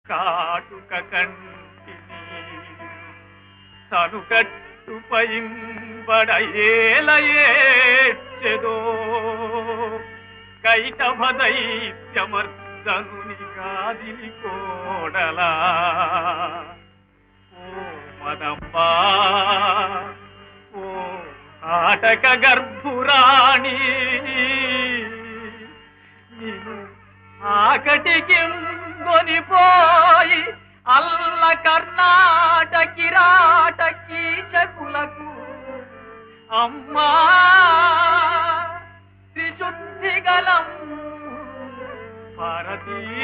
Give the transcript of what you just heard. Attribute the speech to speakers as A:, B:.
A: కాటుక కంటిని తను కట్టుపైంబడ ఏలయేచెదో కైటభ దైత్యమర్దనుని గాదిని కోడలా ఓ మదమ్మా ఓ ఆటక గర్భురాణి నిన్ను ఆకటికి కొనిపోయి అల్ల కర్ణాటకి రాటకి చకులకు అమ్మా త్రిశుద్ధి గలం భారతీ